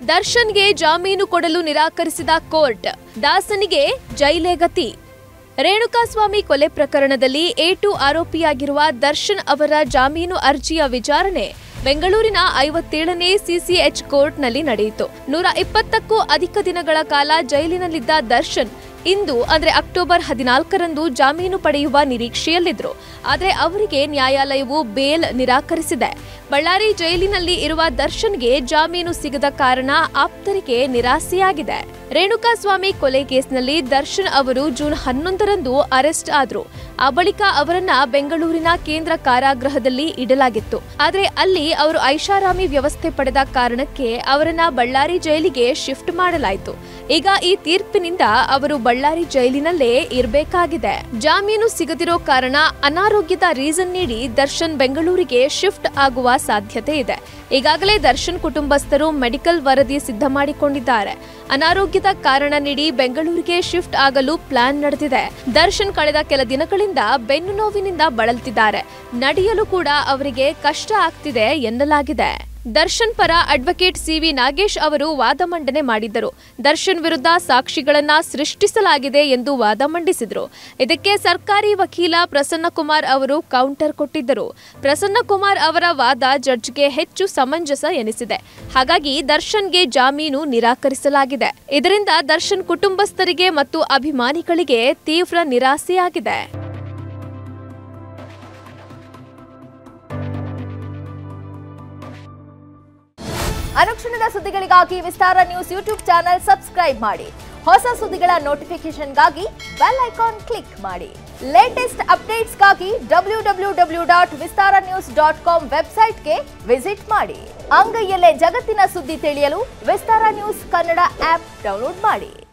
ದರ್ಶನ್ಗೆ ಜಾಮೀನು ಕೊಡಲು ನಿರಾಕರಿಸಿದ ಕೋರ್ಟ್ ದಾಸನಿಗೆ ಜೈಲೇ ಗತಿ ರೇಣುಕಾಸ್ವಾಮಿ ಕೊಲೆ ಪ್ರಕರಣದಲ್ಲಿ ಎ ಟು ಆರೋಪಿಯಾಗಿರುವ ದರ್ಶನ್ ಅವರ ಜಾಮೀನು ಅರ್ಜಿಯ ವಿಚಾರಣೆ ಬೆಂಗಳೂರಿನ ಐವತ್ತೇಳನೇ ಸಿಸಿಎಚ್ ಕೋರ್ಟ್ನಲ್ಲಿ ನಡೆಯಿತು ನೂರ ಇಪ್ಪತ್ತಕ್ಕೂ ಅಧಿಕ ದಿನಗಳ ಕಾಲ ಜೈಲಿನಲ್ಲಿದ್ದ ದರ್ಶನ್ ಇಂದು ಅಂದ್ರೆ ಅಕ್ಟೋಬರ್ ಹದಿನಾಲ್ಕರಂದು ಜಾಮೀನು ಪಡೆಯುವ ನಿರೀಕ್ಷೆಯಲ್ಲಿದ್ರು ಆದರೆ ಅವರಿಗೆ ನ್ಯಾಯಾಲಯವು ಬೇಲ್ ನಿರಾಕರಿಸಿದೆ ಬಳ್ಳಾರಿ ಜೈಲಿನಲ್ಲಿ ಇರುವ ದರ್ಶನ್ಗೆ ಜಾಮೀನು ಸಿಗದ ಕಾರಣ ಆಪ್ತರಿಗೆ ನಿರಾಸೆಯಾಗಿದೆ ರೇಣುಕಾಸ್ವಾಮಿ ಕೊಲೆ ಕೇಸ್ನಲ್ಲಿ ದರ್ಶನ್ ಅವರು ಜೂನ್ ಹನ್ನೊಂದರಂದು ಅರೆಸ್ಟ್ ಆದ್ರು ಆ ಬಳಿಕ ಅವರನ್ನ ಬೆಂಗಳೂರಿನ ಕೇಂದ್ರ ಕಾರಾಗೃಹದಲ್ಲಿ ಇಡಲಾಗಿತ್ತು ಆದರೆ ಅಲ್ಲಿ ಅವರು ಐಷಾರಾಮಿ ವ್ಯವಸ್ಥೆ ಪಡೆದ ಕಾರಣಕ್ಕೆ ಅವರನ್ನ ಬಳ್ಳಾರಿ ಜೈಲಿಗೆ ಶಿಫ್ಟ್ ಮಾಡಲಾಯಿತು ಈಗ ಈ ತೀರ್ಪಿನಿಂದ ಅವರು ಬಳ್ಳಾರಿ ಜೈಲಿನಲ್ಲೇ ಇರಬೇಕಾಗಿದೆ ಜಾಮೀನು ಸಿಗದಿರೋ ಕಾರಣ ಅನಾರೋಗ್ಯದ ರೀಸನ್ ನೀಡಿ ದರ್ಶನ್ ಬೆಂಗಳೂರಿಗೆ ಶಿಫ್ಟ್ ಆಗುವ ಸಾಧ್ಯತೆ ಇದೆ ಈಗಾಗಲೇ ದರ್ಶನ್ ಕುಟುಂಬಸ್ಥರು ಮೆಡಿಕಲ್ ವರದಿ ಸಿದ್ಧ ಮಾಡಿಕೊಂಡಿದ್ದಾರೆ ಅನಾರೋಗ್ಯದ ಕಾರಣ ನೀಡಿ ಬೆಂಗಳೂರಿಗೆ ಶಿಫ್ಟ್ ಆಗಲು ಪ್ಲಾನ್ ನಡೆದಿದೆ ದರ್ಶನ್ ಕಳೆದ ಕೆಲ ದಿನಗಳಿಂದ ಬೆನ್ನು ನೋವಿನಿಂದ ಬಳಲ್ತಿದ್ದಾರೆ ನಡೆಯಲು ಕೂಡ ಅವರಿಗೆ ಕಷ್ಟ ಆಗ್ತಿದೆ ಎನ್ನಲಾಗಿದೆ ದರ್ಶನ್ ಪರ ಅಡ್ವೊಕೇಟ್ ಸಿವಿ ನಾಗೇಶ್ ಅವರು ವಾದ ಮಂಡನೆ ಮಾಡಿದ್ದರು ದರ್ಶನ್ ವಿರುದ್ಧ ಸಾಕ್ಷಿಗಳನ್ನ ಸೃಷ್ಟಿಸಲಾಗಿದೆ ಎಂದು ವಾದ ಮಂಡಿಸಿದ್ರು ಇದಕ್ಕೆ ಸರ್ಕಾರಿ ವಕೀಲ ಪ್ರಸನ್ನಕುಮಾರ್ ಅವರು ಕೌಂಟರ್ ಕೊಟ್ಟಿದ್ದರು ಪ್ರಸನ್ನಕುಮಾರ್ ಅವರ ವಾದ ಜಡ್ಜ್ಗೆ ಹೆಚ್ಚು ಸಮಂಜಸ ಎನಿಸಿದೆ ಹಾಗಾಗಿ ದರ್ಶನ್ಗೆ ಜಾಮೀನು ನಿರಾಕರಿಸಲಾಗಿದೆ ಇದರಿಂದ ದರ್ಶನ್ ಕುಟುಂಬಸ್ಥರಿಗೆ ಮತ್ತು ಅಭಿಮಾನಿಗಳಿಗೆ ತೀವ್ರ ನಿರಾಸೆಯಾಗಿದೆ ಅನುಕ್ಷಣದ ಸುದ್ದಿಗಳಿಗಾಗಿ Vistara news YouTube channel subscribe ಮಾಡಿ ಹೊಸ ಸುದ್ದಿಗಳ ನೋಟಿಫಿಕೇಶನ್ಗಾಗಿ ಬೆಲ್ ಐಕಾನ್ ಕ್ಲಿಕ್ ಮಾಡಿ ಲೇಟೆಸ್ಟ್ ಅಪ್ಡೇಟ್ಸ್ಗಾಗಿ W W W dot Vistara news dot com ವೆಬ್ಸೈಟ್ಗೆ ವಿಸಿಟ್ ಮಾಡಿ ಅಂಗೈಯಲ್ಲೇ ಜಗತ್ತಿನ ಸುದ್ದಿ ತಿಳಿಯಲು Vistara news Kannada app download ಮಾಡಿ